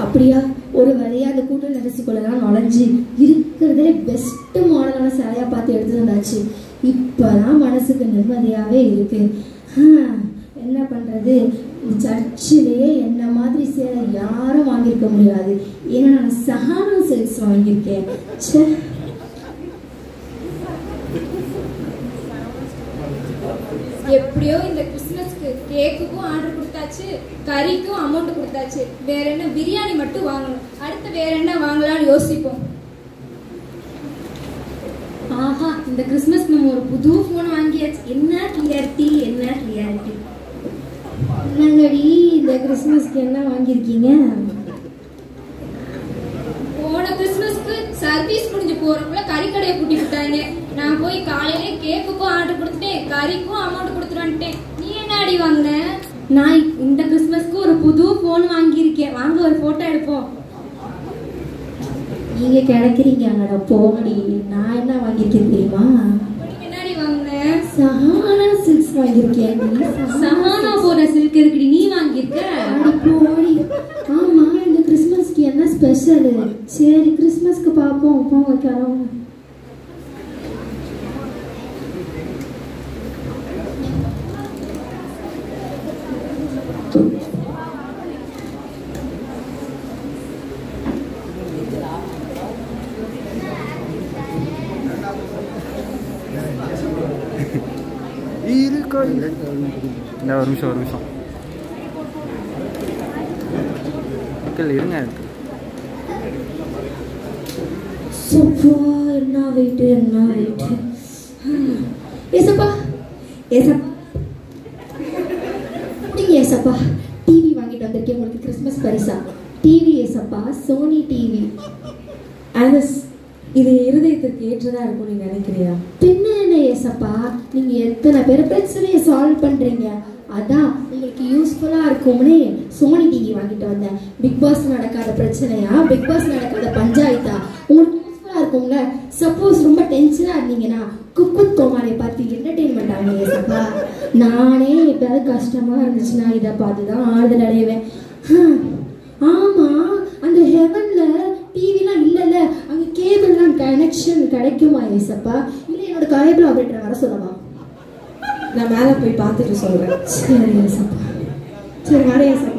அப்படியா ஒரு வழியா அந்த கூட்டம் நரசிக்குள்ளலாம் நுழைஞ்சு இருக்கிறதுலே பெஸ்ட் மாடலான சேலையா பார்த்து எடுத்து வந்தாச்சு இப்பதான் மனசுக்கு நிம்மதியாவே இருக்கு ஹம், என்ன பண்றது இந்த சர்ச்சிலேயே என்ன மாதிரி சேலை யாரும் வாங்கியிருக்க முடியாது ஏன்னா நான் சஹானா சில்க்ஸ் வாங்கியிருக்கேன் ச்சே எப்படியோ இந்த கிறிஸ்மஸ்க்கு கேக்குக்கும் ஆர்டர் கொடுத்தாச்சு கறிக்கும் அமௌண்ட் கொடுத்தாச்சு வேற என்ன பிரியாணி மட்டும் வாங்கணும் அடுத்து வேற என்ன வாங்கலாம்னு யோசிப்போம் ஆஹா இந்த கிறிஸ்மஸ் நம்ம ஒரு புது ஃபோன் வாங்கியாச்சு என்ன கிளியாரிட்டி என்ன கிளியாரிட்டி என்னங்கடி இந்த கிறிஸ்மஸ்க்கு என்ன வாங்கியிருக்கீங்க போன கிறிஸ்மஸ்க்கு சர்வீஸ் முடிஞ்சு போறதுக்குள்ள கறிக்கடையை கூட்டி விட்டாங்க நான் போய் காலையிலே கேக்குக்கும் ஆர்டர் கொடுத்துட்டேன் கறிக்கும் அமௌண்ட் கொடுத்துட்டு வந்துட்டேன் நீ என்ன அடி வாங்கின நான் இந்த கிறிஸ்மஸ்க்கு ஒரு புது ஃபோன் வாங்கியிருக்கேன் வாங்க ஒரு போட்டோ எடுப்போம் நீங்க கிடைக்கிறீங்க அங்கட போகடி நான் என்ன வாங்கியிருக்கேன் தெரியுமா நீ என்னடி வாங்கின சஹானா சில்க்ஸ் வாங்கியிருக்கேன் நீ சமானா போற சில்க் இருக்குடி நீ வாங்கியிருக்க அடி போடி ஆமா இந்த கிறிஸ்மஸ்க்கு என்ன ஸ்பெஷல் சரி கிறிஸ்மஸ்க்கு பார்ப்போம் போங்க கிளம்புங்க இருக்கோ இந்த ஒரு நிமிஷம் ஒரு நிமிஷம் மக்கள் இருங்க சப்பா என்ன வெயிட் என்ன வெயிட் ஏசப்பா ஏசப்பா நீங்க ஏசப்பா டிவி வாங்கிட்டு வந்திருக்கேன் உங்களுக்கு கிறிஸ்மஸ் பரிசா டிவி ஏசப்பா சோனி டிவி ஆனஸ் இது இருதயத்திற்கு ஏற்றதா இருக்கும் நீ நினைக்கிறியா பின்ன என்ன ஏசப்பா நீங்க எத்தனை பேர் பிரச்சனையை சால்வ் பண்றீங்க அதான் உங்களுக்கு யூஸ்ஃபுல்லா இருக்கும்னு சோனி டிவி வாங்கிட்டு வந்தேன் பிக் பாஸ் நடக்காத பிரச்சனையா பிக் பாஸ் நடக்காத பஞ்சாயத்தா உங்களுக்கு யூஸ்ஃபுல்லா இருக்கும்ல சப்போஸ் ரொம்ப டென்ஷனா இருந்தீங்கன்னா குக்குத் கோமாரை பார்த்து என்டர்டெயின்மெண்ட் ஆகும் ஏசப்பா நானே எப்பயாவது கஷ்டமா இருந்துச்சுன்னா இதை பார்த்து தான் ஆறுதல் அடைவேன் ஹம், ஆமா அந்த ஹெவன்ல டிவிலாம் இல்லைல்ல அங்க கேபிள்லாம் கனெக்ஷன் கிடைக்குமா ஏசப்பா இல்லை என்னோட கேபிள் ஆப்ரேட்டர் வர சொல்லவா நான் மேலே போய் பார்த்துட்டு சொல்றேன் சரி ஏசப்பா சரி வர ஏசப்பா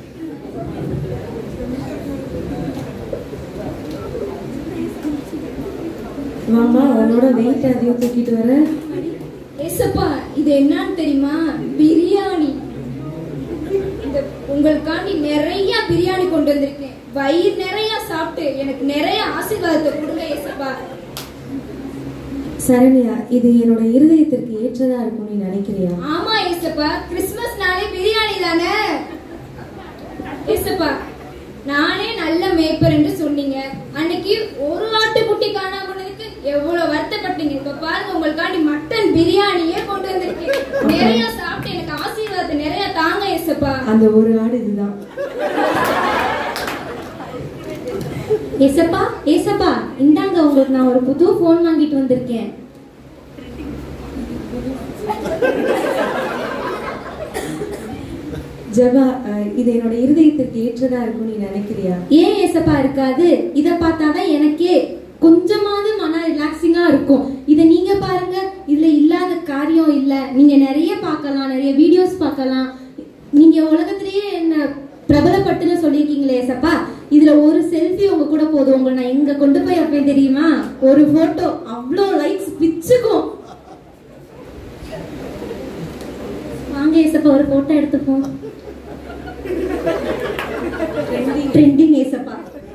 மாமா உன்னோட வெயிட் அதையும் தூக்கிட்டு வர ஏசப்பா இது என்னன்னு தெரியுமா பிரியாணி இந்த உங்களுக்காண்டி நிறைய பிரியாணி கொண்டு வந்திருக்கேன் வயிறு நிறைய சாப்பிட்டு எனக்கு நிறைய ஆசீர்வாதத்தை கொடுங்க ஏசப்பா சரண்யா இது என்னோட இருதயத்திற்கு ஏற்றதா இருக்கும் நீ நினைக்கிறியா ஆமா ஏசப்பா கிறிஸ்மஸ் நாளே பிரியாணி தானே ஏசப்பா நானே நல்ல மேய்ப்பர் என்று சொன்னீங்க அன்னைக்கு ஒரு ஆட்டுக்குட்டி காணாம போனதுக்கு எவ்வளவு வருத்தப்பட்டீங்க இப்ப பாருங்க உங்களுக்காண்டி மட்டன் பிரியாணியே கொண்டு வந்திருக்கேன் நிறைய சாப்பிட்டு எனக்கு ஆசீர்வாதத்தை நிறைய தாங்க ஏசப்பா அந்த ஒரு ஆடு இதுதான் ஏசப்பா ஏசப்பா இந்தாங்க உங்களுக்கு நான் ஒரு புது ஃபோன் வாங்கிட்டு வந்திருக்கேன் ஜெபா அஹ், இது என்னோட இருதயத்திற்கு ஏற்றதா இருக்கும் நீ நினைக்கிறியா ஏன் ஏசப்பா இருக்காது இத பார்த்தாதான் எனக்கே கொஞ்சமாவது மன ரிலாக்ஸிங்கா இருக்கும் இத நீங்க பாருங்க இதுல இல்லாத காரியம் இல்ல நீங்க நிறைய பார்க்கலாம் நிறைய வீடியோஸ் பார்க்கலாம் நீங்க உலகத்திலேயே என்ன பிரபலப்பட்டுன்னு சொல்லியிருக்கீங்களே ஏசப்பா இதுல ஒரு செல்ஃபி உங்க கூட போதும் உங்களை நான் எங்க கொண்டு போய் வைப்பேன் தெரியுமா ஒரு போட்டோ அவ்வளோ லைக்ஸ் பிச்சுக்கும் வாங்க ஏசப்பா ஒரு போட்டோ எடுத்துப்போம் ட்ரெண்டிங் ஏசப்பா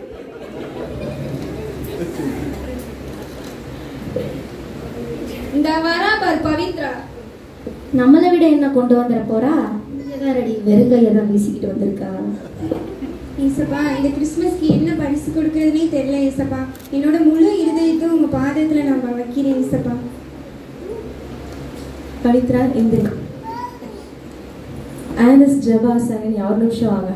இந்த வரா பார் பவித்ரா நம்மளை விட என்ன கொண்டு வந்துட போறா ரெடி வெறுங்கையை தான் வீசிக்கிட்டு வந்திருக்கா ஏசப்பா இந்த கிறிஸ்மஸ்க்கு என்ன பரிசு கொடுக்கறதுனே தெரியல ஏசப்பா என்னோட முழு இருதயத்தை உங்க பாதத்துல நான் வைக்கிறேன் ஏசப்பா பவித்ரா எந்திரி ஆனஸ் ஜெபா சரண்யா ஒரு நிமிஷம் வாங்க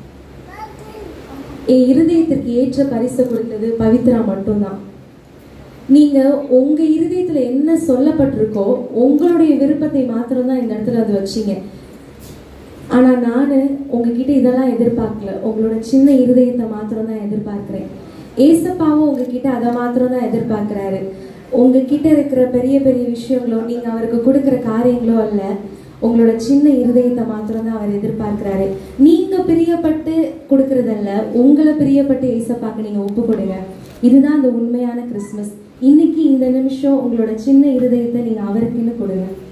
என் இருதயத்திற்கு ஏற்ற பரிசு கொடுத்தது பவித்ரா மட்டும்தான் நீங்க உங்க இருதயத்துல என்ன சொல்லப்பட்டிருக்கோ உங்களுடைய விருப்பத்தை மாத்திரம் தான் இந்த இடத்துல அது வச்சீங்க ஆனா நான் உங்ககிட்ட இதெல்லாம் எதிர்பார்க்கல உங்களோட சின்ன இருதயத்தை மாத்திரம் தான் எதிர்பார்க்கிறேன் ஏசப்பாவும் உங்ககிட்ட அதை மாத்திரம் தான் எதிர்பார்க்கிறாரு உங்ககிட்ட இருக்கிற பெரிய பெரிய விஷயங்களோ நீங்க அவருக்கு கொடுக்கிற காரியங்களோ அல்ல உங்களோட சின்ன இருதயத்தை மாத்திரம் தான் அவர் எதிர்பார்க்கிறாரு நீங்க பிரியப்பட்டு கொடுக்கறதல்ல உங்களை பிரியப்பட்டு ஏசப்பாக்கு நீங்க ஒப்பு கொடுங்க இதுதான் அந்த உண்மையான கிறிஸ்மஸ் இன்னைக்கு இந்த நிமிஷம் உங்களோட சின்ன இருதயத்தை நீங்க அவருக்குன்னு கொடுங்க